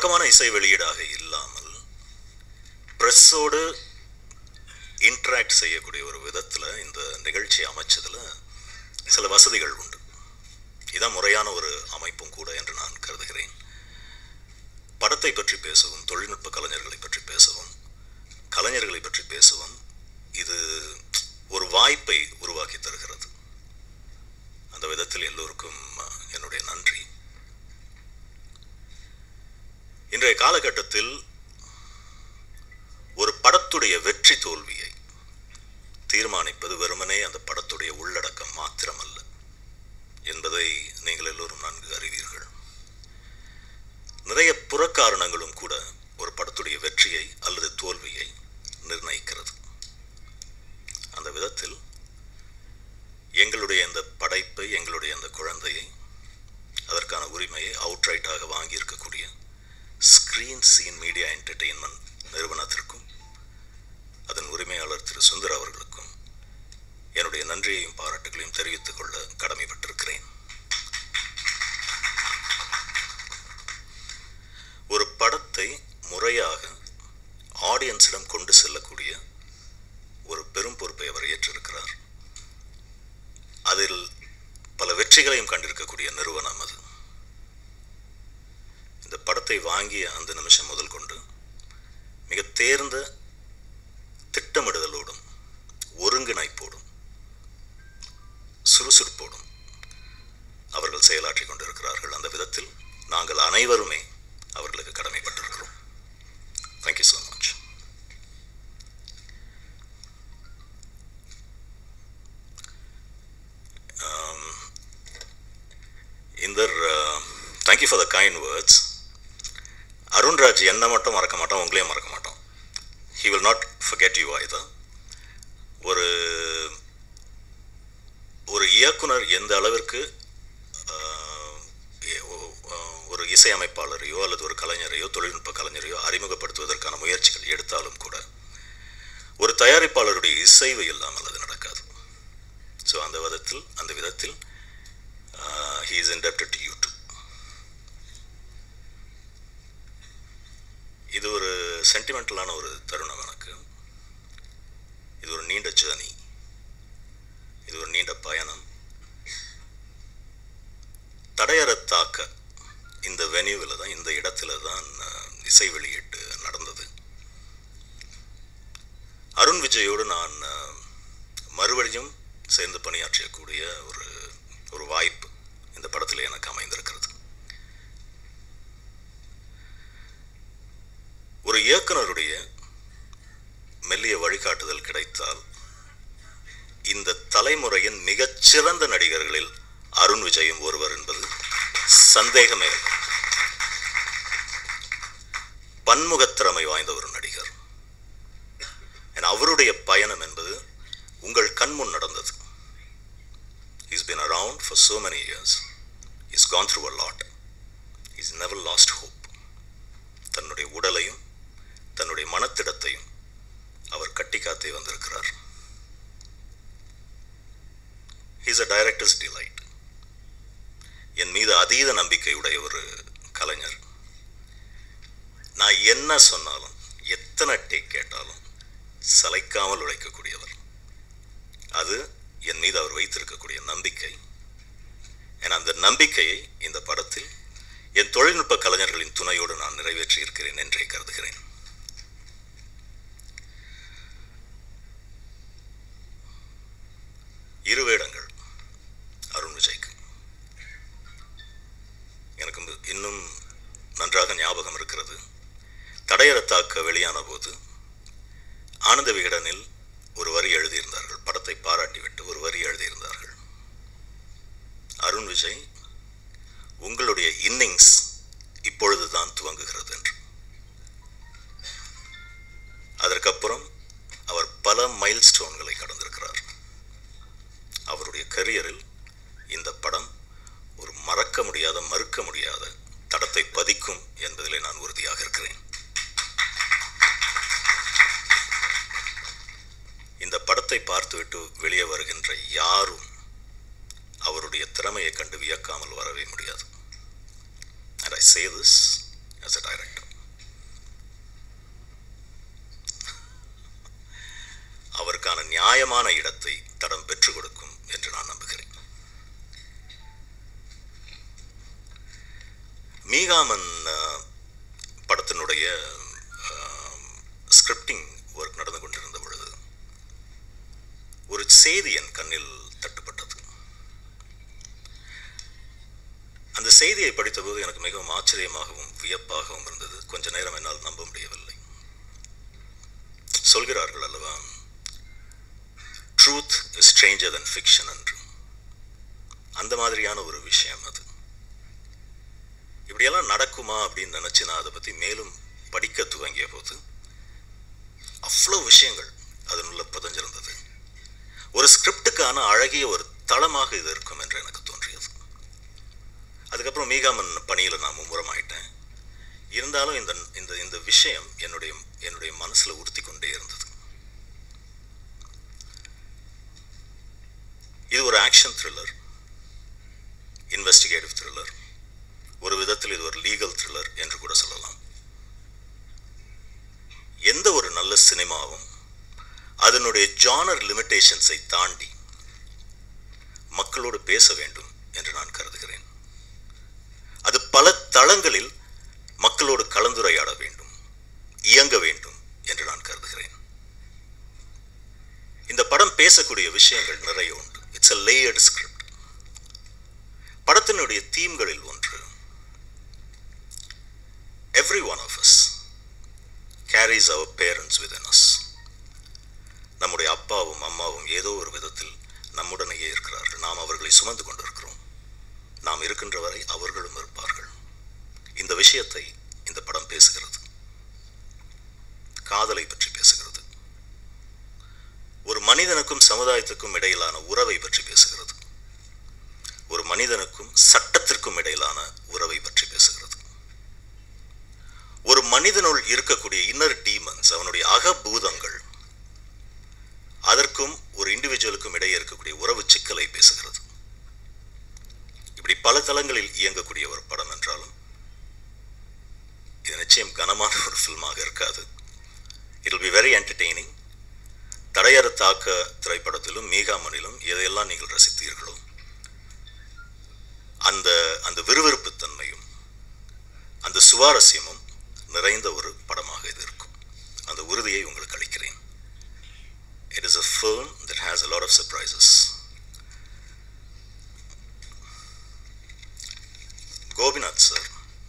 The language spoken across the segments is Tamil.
வழக்கமான இசை வெளியீடாக இல்லாமல் ப்ரெஸ்ஸோடு இன்ட்ராக்ட் செய்யக்கூடிய ஒரு விதத்தில் இந்த நிகழ்ச்சி அமைச்சதில் சில வசதிகள் உண்டு இதான் முறையான ஒரு அமைப்பும் கூட என்று நான் கருதுகிறேன் படத்தை பற்றி பேசவும் தொழில்நுட்ப கலைஞர்களை பற்றி பேசவும் கலைஞர்களை பற்றி பேசவும் இது ஒரு வாய்ப்பை உருவாக்கி தருகிறது அந்த விதத்தில் எல்லோருக்கும் அஹ், என்னுடைய நன்றி இன்றைய காலகட்டத்தில் ஒரு படத்துடைய வெற்றி தோல்வியை தீர்மானிப்பது வெறுமனே அந்த படத்துடைய உள்ளடக்கம் மாத்திரமல்ல என்பதை நீங்கள் எல்லோரும் நன்கு அறிவீர்கள் நிறைய புறக்காரணங்களும் கூட ஒரு படத்துடைய வெற்றியை அல்லது தோல்வியை நிர்ணயிக்கிறது அந்த விதத்தில் எங்களுடைய இந்த படைப்பை எங்களுடைய அந்த குழந்தையை அதற்கான உரிமையை அவுட்ரைட்டாக வாங்கியிருக்கக்கூடிய ஸ்க்ரீன் சீன் மீடியா என்டர்டெயின்மெண்ட் நிறுவனத்திற்கும் அதன் உரிமையாளர் திரு சுந்தர் அவர்களுக்கும் என்னுடைய நன்றியையும் பாராட்டுகளையும் தெரிவித்துக் கொள்ள கடமைப்பட்டிருக்கிறேன் ஒரு படத்தை முறையாக ஆடியன்ஸிடம் கொண்டு செல்லக்கூடிய ஒரு பெரும் பொறுப்பை அவர் ஏற்றிருக்கிறார் அதில் பல வெற்றிகளையும் கண்டிருக்கக்கூடிய நிறுவனம் அது இந்த படத்தை வாங்கிய அந்த நிமிஷம் முதல் கொண்டு மிக தேர்ந்த திட்டமிடுதலோடும் ஒருங்கிணைப்போடும் சுறுசுறுப்போடும் அவர்கள் செயலாற்றிக் கொண்டிருக்கிறார்கள் அந்த விதத்தில் நாங்கள் அனைவருமே அவர்களுக்கு கடமைப்பட்டிருக்கிறோம் thank you so much Inder thank you for the kind words Arunraj என்ன மட்டும் மறக்க மாட்டோம் உங்களையும் மறக்க மாட்டோம் he will not forget you either ஒரு ஒரு இயக்குனர் எந்த அளவிற்கு ஆஹ், எ- ஒ- ஆஹ், ஒரு இசையமைப்பாளரையோ அல்லது ஒரு கலைஞரையோ தொழில்நுட்ப கலைஞரையோ அறிமுகப்படுத்துவதற்கான முயற்சிகள் எடுத்தாலும் கூட ஒரு தயாரிப்பாளருடைய இசைவு இல்லாமல் அது நடக்காது ஸோ அந்த விதத்தில் அந்த விதத்தில் he is indebted to you too இது ஒரு சென்டிமெண்டலான ஒரு தருணம் எனக்கு இது ஒரு நீண்ட ஜேர்னி இது ஒரு நீண்ட பயணம் தடையறத்தாக்க இந்த வெனியூவில் தான் இந்த இடத்துல தான் அஹ், இசை வெளியீட்டு நடந்தது அருண் விஜயோடு நான் அஹ், மறுபடியும் சேர்ந்து பணியாற்றக்கூடிய ஒரு ஒரு வாய்ப்பு இந்த படத்தில் எனக்கு அமைந்திருக்கிறது ஒரு இயக்குனருடைய மெல்லிய வழிகாட்டுதல் கிடைத்தால் இந்த தலைமுறையின் மிகச்சிறந்த நடிகர்களில் அருண் விஜயும் ஒருவர் என்பது சந்தேகமே இல்லை பன்முகத்திறமை வாய்ந்த ஒரு நடிகர் And அவருடைய பயணம் என்பது உங்கள் கண்முன் நடந்தது He's been around for so many years. He's gone through a lot. He's never lost hope. தன்னுடைய உடலையும் தன்னுடைய மனத்திடத்தையும் அவர் கட்டி காத்தே வந்திருக்கிறார் ஹீஸ் அ டைரக்டர்ஸ் டிலைட் என் மீது அதீத நம்பிக்கையுடைய ஒரு கலைஞர் நான் என்ன சொன்னாலும் எத்தனை டேக் கேட்டாலும் சளைக்காமல் உழைக்கக்கூடியவர் அது என் மீது அவர் வைத்திருக்கக்கூடிய நம்பிக்கை என அந்த நம்பிக்கையை இந்த படத்தில் என் தொழில்நுட்ப கலைஞர்களின் துணையோடு நான் நிறைவேற்றி இருக்கிறேன் என்றே கருதுகிறேன் இரு வேடங்கள் அருண் விஜய்க்கு எனக்கு மு- இன்னும் நன்றாக ஞாபகம் இருக்கிறது தடையறத்தாக்க வெளியான போது ஆனந்த விகடனில் ஒரு வரி எழுதியிருந்தார்கள் படத்தை பாராட்டிவிட்டு ஒரு வரி எழுதியிருந்தார்கள் அருண் விஜய் உங்களுடைய இன்னிங்ஸ் இப்பொழுதுதான் துவங்குகிறது என்று அதற்கப்புறம் அவர் பல மைல் ஸ்டோன்களை கடந்திருக்கிறார் அவருடைய கரியரில் இந்த படம் ஒரு மறக்க முடியாத மறுக்க முடியாத தடத்தை பதிக்கும் என்பதிலே நான் உறுதியாக இருக்கிறேன் இந்த படத்தை பார்த்துவிட்டு வெளியே வருகின்ற யாரும் அவருடைய திறமையை கண்டு வியக்காமல் வரவே முடியாது and I say this as a director. அவருக்கான நியாயமான இடத்தை தடம் பெற்றுக் கொடுக்கும் என்று நான் நம்புகிறேன் மீகாமன் அஹ், படத்தினுடைய ஸ்கிரிப்டிங் ஒர்க் நடந்து கொண்டிருந்த பொழுது ஒரு செய்தி என் கண்ணில் தட்டுப்பட்டது அந்த செய்தியை படித்தபோது எனக்கு மிகவும் ஆச்சரியமாகவும் வியப்பாகவும் இருந்தது கொஞ்ச நேரம் என்னால் நம்ப முடியவில்லை சொல்கிறார்கள் அல்லவா truth is stranger than fiction என்று அந்த மாதிரியான ஒரு விஷயம் அது இப்படியெல்லாம் நடக்குமா அப்படின்னு நினச்சி நான் அதை பற்றி மேலும் படிக்க துவங்கிய போது அவ்வளோ விஷயங்கள் அதனுள்ள புதஞ்சிருந்தது ஒரு ஸ்கிரிப்டுக்கான அழகிய ஒரு தளமாக இது இருக்கும் என்று எனக்கு தோன்றியது அதுக்கப்புறம் மீகாமன் பணியில் நான் மும்முரமாயிட்டேன் இருந்தாலும் இந்த இந்த இந்த விஷயம் என்னுடைய என்னுடைய மனசில் உறுத்தி கொண்டே இருந்தது இது ஒரு ஆக்ஷன் த்ரில்லர் இன்வெஸ்டிகேட்டிவ் த்ரில்லர் ஒரு விதத்தில் இது ஒரு லீகல் த்ரில்லர் என்று கூட சொல்லலாம் எந்த ஒரு நல்ல சினிமாவும் அதனுடைய ஜானர் லிமிட்டேஷன்ஸை தாண்டி மக்களோடு பேச வேண்டும் என்று நான் கருதுகிறேன் அது பல தளங்களில் மக்களோடு கலந்துரையாட வேண்டும் இயங்க வேண்டும் என்று நான் கருதுகிறேன் இந்த படம் பேசக்கூடிய விஷயங்கள் நிறைய உண்டு இட்ஸ் a layered script படத்தினுடைய தீம்களில் ஒன்று every one of us carries our parents within us நம்முடைய அப்பாவும் அம்மாவும் ஏதோ ஒரு விதத்தில் நம்முடனேயே இருக்கிறார்கள் நாம் அவர்களை சுமந்து கொண்டிருக்கிறோம் நாம் இருக்கின்ற வரை அவர்களும் இருப்பார்கள் இந்த விஷயத்தை இந்த படம் பேசுகிறது காதலை பற்றி பேசுகிறது ஒரு மனிதனுக்கும் சமுதாயத்துக்கும் இடையிலான உறவை பற்றி பேசுகிறது ஒரு மனிதனுக்கும் சட்டத்திற்கும் இடையிலான உறவை பற்றி பேசுகிறது ஒரு மனிதனுள் இருக்கக்கூடிய இன்னர் டீமன்ஸ் அவனுடைய அகபூதங்கள் அதற்கும் ஒரு இண்டிவிஜுவலுக்கும் இடையே இருக்கக்கூடிய உறவு சிக்கலை பேசுகிறது இப்படி பல தளங்களில் இயங்கக்கூடிய ஒரு படம் என்றாலும் இது நிச்சயம் கனமான ஒரு ஃபில்மாக இருக்காது it will be very entertaining Thadaiyara Thaakka திரைப்படத்திலும் மீகாமனிலும் எதையெல்லாம் நீங்கள் ரசித்தீர்களோ அந்த அந்த விறுவிறுப்பு தன்மையும் அந்த சுவாரஸ்யமும் நிறைந்த ஒரு படமாக இது இருக்கும் அந்த உறுதியை உங்களுக்கு அளிக்கிறேன் it is a film that has a lot of surprises Gopinath sir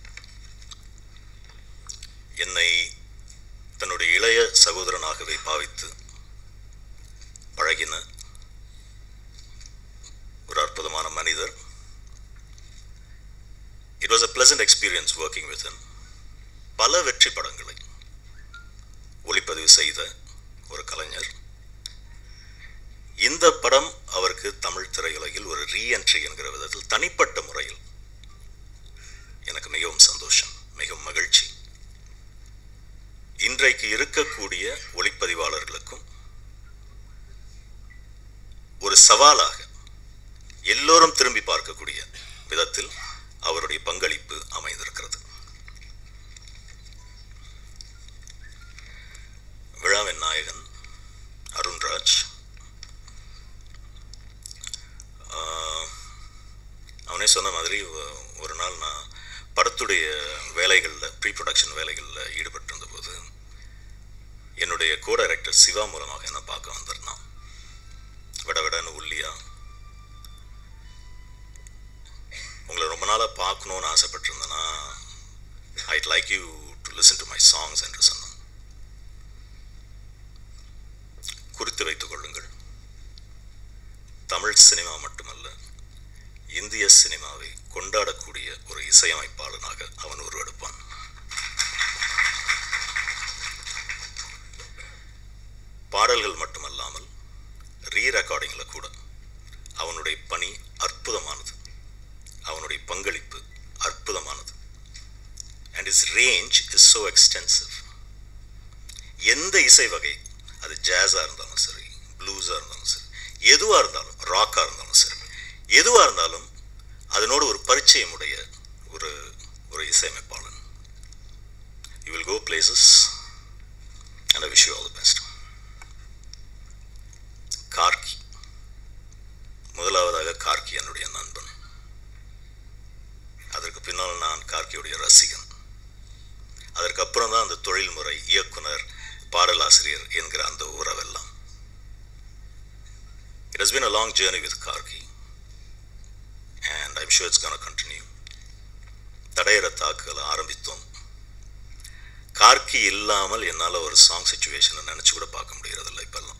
என்னை தன்னுடைய இளைய சகோதரனாகவே பாவித்து பழகின ஒரு அற்புதமான மனிதர் it was a pleasant experience working with him பல வெற்றி படங்களை ஒளிப்பதிவு செய்த ஒரு கலைஞர் இந்த படம் அவருக்கு தமிழ் திரையுலகில் ஒரு ரீஎன்ட்ரி என்கிற விதத்தில் தனிப்பட்ட முறையில் எனக்கு மிகவும் சந்தோஷம் மிகவும் மகிழ்ச்சி இன்றைக்கு இருக்கக்கூடிய ஒளிப்பதிவாளர்களுக்கும் ஒரு சவாலாக எல்லோரும் திரும்பி பார்க்கக்கூடிய விதத்தில் அவருடைய பங்களிப்பு அமைந்திருக்கிறது விழாவின் நாயகன் அருண்ராஜ் ஆஹ், அவனே சொன்ன மாதிரி ஒ- ஒரு நாள் நான் படத்துடைய வேலைகளில் ப்ரீ ப்ரொடக்ஷன் வேலைகளில் ஈடுபட்டிருந்த போது என்னுடைய கோ டைரக்டர் சிவா மூலமாக என்னை பார்க்க வந்திருந்தான் விட விடன்னு உள்ளியா உங்களை ரொம்ப நாளாக பார்க்கணுன்னு ஆசைப்பட்டிருந்தேன்னா I'd like you to listen to my songs என்று சொன்னான் குறித்து வைத்துக் கொள்ளுங்கள் தமிழ் சினிமா மட்டுமல்ல இந்திய சினிமாவை கொண்டாடக்கூடிய ஒரு இசையமைப்பாளனாக அவன் உருவெடுப்பான் பாடல்கள் மட்டுமல்லாமல் ரீ ரெக்கார்டிங்கில் கூட அவனுடைய பணி அற்புதமானது அவனுடைய பங்களிப்பு அற்புதமானது and his range is so extensive எந்த இசை வகை அது ஜாஸாக இருந்தாலும் சரி ப்ளூஸாக இருந்தாலும் சரி எதுவாக இருந்தாலும் ராக்காக இருந்தாலும் சரி எதுவாக இருந்தாலும் அதனோடு ஒரு பரிச்சயமுடைய ஒரு ஒரு இசையமைப்பாளன் you will go places and I wish you all the best Karky முதலாவதாக கார்கி என்னுடைய நண்பன் அதற்கு பின்னால் நான் கார்கியுடைய ரசிகன் அதற்கப்புறம் தான் அந்த தொழில்முறை இயக்குனர் பாடலாசிரியர் என்கிற அந்த உறவெல்லாம் it has been a long journey with Gargi and I'm sure it's going to continue தடையற தாக்குதல் ஆரம்பித்தோம் கார்கி இல்லாமல் என்னால் ஒரு சாங் சுச்சுவேஷனை நினச்சி கூட பார்க்க முடியறதில்ல இப்பெல்லாம்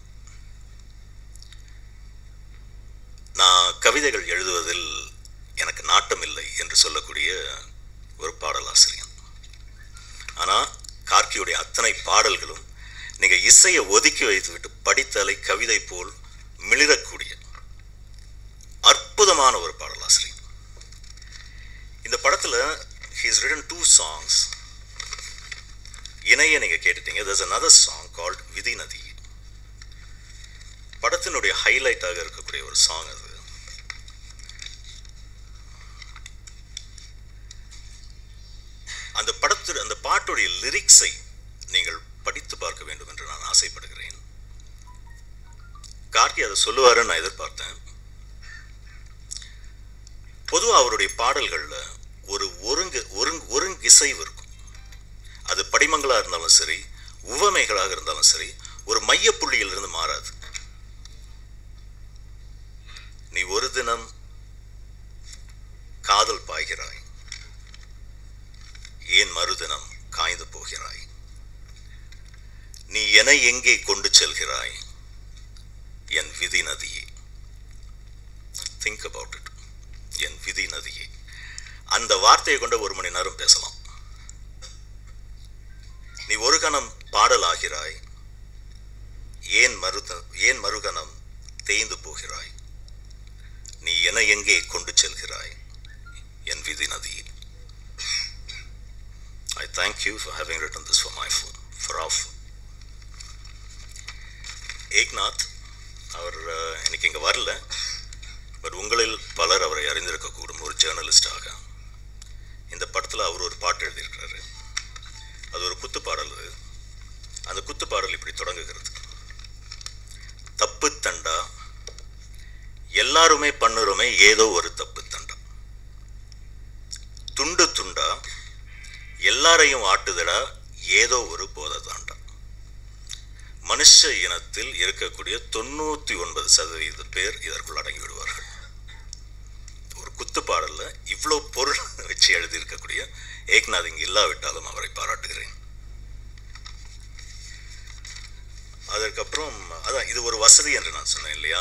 நான் கவிதைகள் எழுதுவதில் எனக்கு நாட்டம் இல்லை என்று சொல்லக்கூடிய ஒரு பாடலாசிரியன் ஆனால் கார்கியுடைய அத்தனை பாடல்களும் நீங்கள் இசையை ஒதுக்கி வைத்துவிட்டு படித்தலை கவிதை போல் மிளிரக்கூடிய அற்புதமான ஒரு பாடலாசிரியர் இந்த படத்தில் ஹீஸ் ரிட்டன் டூ சாங்ஸ் இணைய நீங்கள் கேட்டுட்டீங்க there's another சாங் கால்ட் விதி நதி படத்தினுடைய ஹைலைட்டாக இருக்கக்கூடிய ஒரு சாங் அது அந்த படத்து அந்த பாட்டுடைய லிரிக்ஸை நீங்கள் படித்து பார்க்க வேண்டும் என்று நான் ஆசைப்படுகிறேன் கார்கி அதை சொல்லுவாருன்னு நான் எதிர்பார்த்தேன் பொதுவாக அவருடைய பாடல்களில் ஒரு ஒருங்கு ஒருங்கு ஒருங்கிசைவு இருக்கும் அது படிமங்களாக இருந்தாலும் சரி உவமைகளாக இருந்தாலும் சரி ஒரு மையப்புள்ளியிலிருந்து மாறாது நீ ஒரு தினம் காதல் பாய்கிறாய் ஏன் மறுதினம் காய்ந்து போகிறாய் நீ என எங்கே கொண்டு செல்கிறாய் என் விதி நதியே திங்க் அபவுட் இட் என் விதி நதியே அந்த வார்த்தையை கொண்ட ஒரு மணி நேரம் பேசலாம் நீ ஒரு கணம் பாடலாகிறாய் ஏன் மறுத ஏன் மறுகணம் தேய்ந்து போகிறாய் நீ என எங்கே கொண்டு செல்கிறாய் என் விதி நதியே I thank you for having written this for my phone, for our phone. Eknath அவர் அஹ், இன்னைக்கு இங்கே வரல பட் உங்களில் பலர் அவரை அறிந்திருக்கக்கூடும் ஒரு ஜேர்னலிஸ்டாக இந்த படத்தில் அவர் ஒரு பாட்டு எழுதியிருக்கிறாரு அது ஒரு குத்து பாடல் அது அந்த குத்து பாடல் இப்படி தொடங்குகிறது தப்பு தண்டா எல்லாருமே பண்ணுறோமே ஏதோ ஒரு தப்பு தண்டா துண்டு துண்டா எல்லாரையும் ஆட்டுதடா ஏதோ ஒரு போதை தாண்டா மனுஷ இனத்தில் இருக்கக்கூடிய தொண்ணூற்றி ஒன்பது சதவீத பேர் இதற்குள் அடங்கி விடுவார்கள் ஒரு குத்து பாடல்ல இவ்வளோ பொருள் வச்சு எழுதியிருக்கக்கூடிய ஏக்நாத் இங்கு இல்லாவிட்டாலும் அவரை பாராட்டுகிறேன் அதற்கப்புறம் அதான் இது ஒரு வசதி என்று நான் சொன்னேன் இல்லையா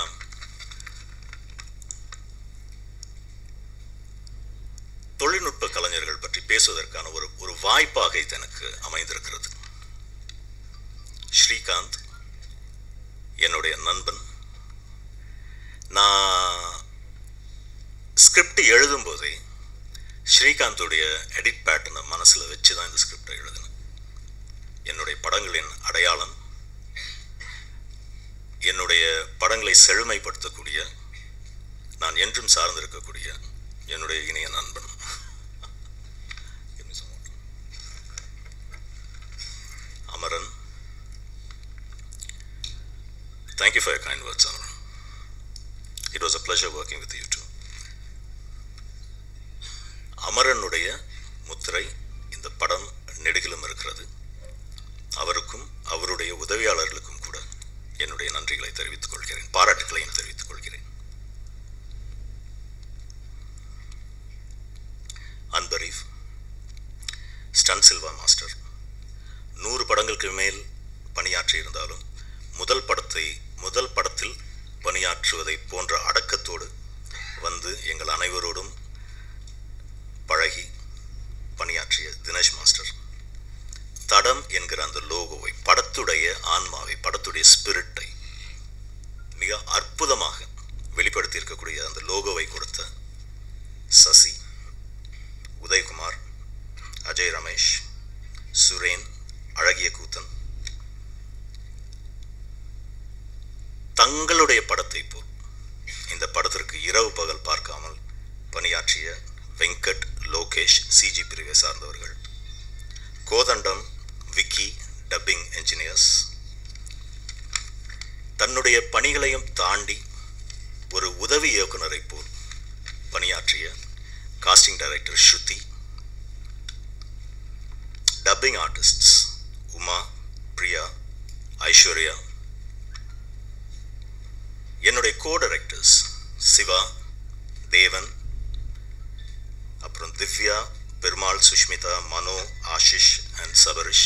தொழில்நுட்ப கலைஞர்கள் பற்றி பேசுவதற்கான ஒரு ஒரு வாய்ப்பாக இது எனக்கு அமைந்திருக்கிறது ஸ்ரீகாந்த் என்னுடைய நண்பன் நான் ஸ்கிரிப்ட் எழுதும்போதே ஸ்ரீகாந்தோடைய எடிட் பேட்டர்னை மனசில் வச்சு தான் இந்த ஸ்கிரிப்டை எழுதினேன் என்னுடைய படங்களின் அடையாளம் என்னுடைய படங்களை செழுமைப்படுத்தக்கூடிய நான் என்றும் சார்ந்திருக்கக்கூடிய என்னுடைய இனிய நண்பன் Give me some water. Amaran Thank you for your kind words, Amaran. It was a pleasure working with you too. அமரனுடைய முத்திரை இந்த படம் நெடுகிலும் இருக்கிறது அவருக்கும் அவருடைய உதவியாளர்களுக்கும் கூட என்னுடைய நன்றிகளை தெரிவித்துக் கொள்கிறேன் பாராட்டுகளையும் தெரிவித்துக் கொள்கிறேன் அன்பரீஃப் ஸ்டன் சில்வா மாஸ்டர் நூறு படங்களுக்கு மேல் பணியாற்றி இருந்தாலும் முதல் படத்தை முதல் படத்தில் பணியாற்றுவதை போன்ற அடக்கத்தோடு வந்து எங்கள் அனைவரோடும் பழகி பணியாற்றிய தினேஷ் மாஸ்டர் தடம் என்கிற அந்த லோகோவை படத்துடைய ஆன்மாவை படத்துடைய ஸ்பிரிட்டை மிக அற்புதமாக வெளிப்படுத்தி இருக்கக்கூடிய அந்த லோகோவை கொடுத்த சசி உதயகுமார் அஜய் ரமேஷ் சுரேன் அழகிய கூத்தன் தங்களுடைய படத்தை போல் இந்த படத்திற்கு இரவு பகல் பார்க்காமல் பணியாற்றிய வெங்கட் லோகேஷ் சிஜி பிரிவை சார்ந்தவர்கள் கோதண்டம் ஏரியாஸ் தன்னுடைய பணிகளையும் தாண்டி ஒரு உதவி இயக்குனரை போல் பணியாற்றிய casting director Shruti dubbing artists Uma Priya Aishwarya என்னுடைய கோ டைரக்டர்ஸ் சிவா தேவன் அப்புறம் திவ்யா பெருமாள் சுஷ்மிதா மனோ ஆஷிஷ் அண்ட் சபரிஷ்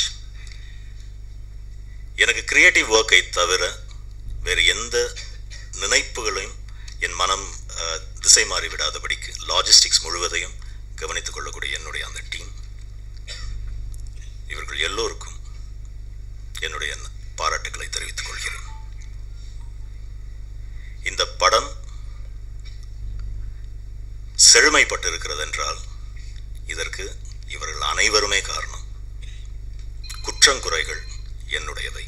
எனக்கு கிரியேட்டிவ் ஒர்க்கை தவிர வேறு எந்த நினைப்புகளையும் என் மனம் அஹ், திசை மாறி விடாதபடிக்கு லாஜிஸ்டிக்ஸ் முழுவதையும் கவனித்துக் கொள்ளக்கூடிய என்னுடைய அந்த டீம் இவர்கள் எல்லோருக்கும் என்னுடைய பாராட்டுக்களை தெரிவித்துக் கொள்கிறேன் இந்த படம் செழுமைப்பட்டிருக்கிறது என்றால் இதற்கு இவர்கள் அனைவருமே காரணம் குற்றங்குறைகள் என்னுடையவை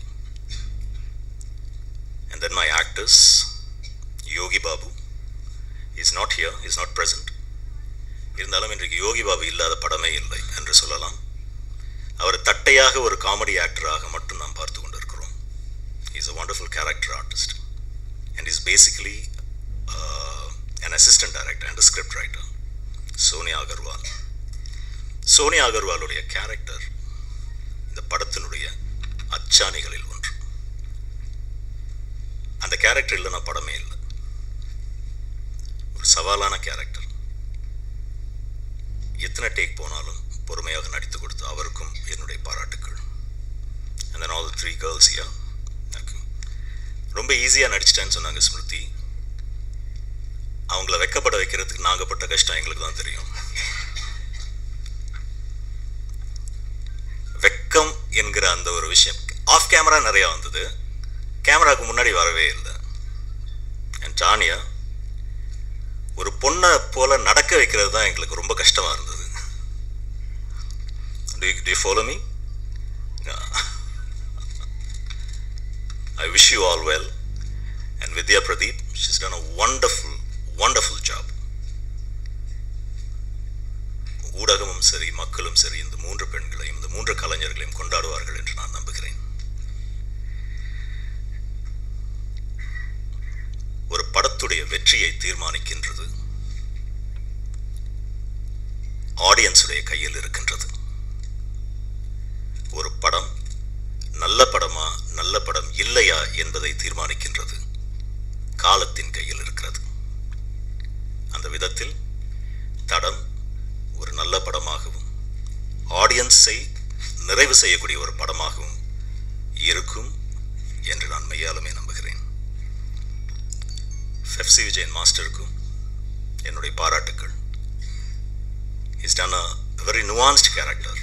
and then my actors Yogi Babu is not here is not present இருந்தாலும் இன்றைக்கு யோகி பாபு இல்லாத படமே இல்லை என்று சொல்லலாம் அவர் தட்டையாக ஒரு காமெடி ஆக்டராக மட்டும் நாம் பார்த்து கொண்டிருக்கிறோம் is a wonderful character artist and is basically uh, an assistant director and a script writer Sonia Agarwal Sonia அகர்வாலுடைய கேரக்டர் இந்த படத்தினுடைய அச்சாணிகளில் ஒன்று அந்த கேரக்டர் இல்லைன்னா படமே இல்லை ஒரு சவாலான கேரக்டர் எத்தனை டேக் போனாலும் பொறுமையாக நடித்து கொடுத்து அவருக்கும் என்னுடைய பாராட்டுக்கள் and then all the three girls yeah ரொம்ப ஈஸியாக நடிச்சிட்டேன்னு சொன்னாங்க ஸ்மிருதி அவங்கள வெக்கப்பட வைக்கிறதுக்கு நாங்கள் பட்ட கஷ்டம் எங்களுக்கு தான் தெரியும் வெக்கம் என்கிற அந்த ஒரு விஷயம் ஆஃப் கேமரா நிறையா வந்தது கேமராவுக்கு முன்னாடி வரவே இல்லை அண்ட் டானியா ஒரு பொண்ணை போல நடக்க வைக்கிறது தான் எங்களுக்கு ரொம்ப கஷ்டமாக இருந்தது to you follow me I wish you all well and Vidya Pradeep she's done a wonderful wonderful job ஊடகமும் சரி மக்களும் சரி இந்த மூன்று பெண்களையும் இந்த மூன்று கலைஞர்களையும் கொண்டாடுவார்கள் என்று நான் நம்புகிறேன் ஒரு படத்துடைய வெற்றியை தீர்மானிக்கின்றது ஆடியன்ஸுடைய கையில் இருக்கின்றது ஒரு படம் நல்ல படமா நல்ல படம் இல்லையா என்பதை தீர்மானிக்கின்றது காலத்தின் கையில் இருக்கிறது அந்த விதத்தில் தடம் ஒரு நல்ல படமாகவும் ஆடியன்ஸை நிறைவு செய்யக்கூடிய ஒரு படமாகவும் இருக்கும் என்று நான் மெய்யாலுமே நம்புகிறேன் ஃபெஃப்சி விஜயன் மாஸ்டருக்கும் என்னுடைய பாராட்டுக்கள் is done a very nuanced character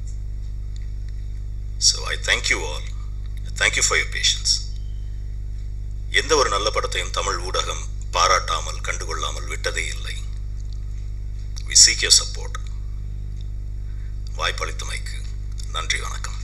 so I thank you all thank you for your patience எந்த ஒரு நல்ல படத்தையும் தமிழ் ஊடகம் பாராட்டாமல் கண்டுகொள்ளாமல் விட்டதே இல்லை வி சீக் யோர் சப்போர்ட் வாய்ப்பளித்தமைக்கு நன்றி வணக்கம்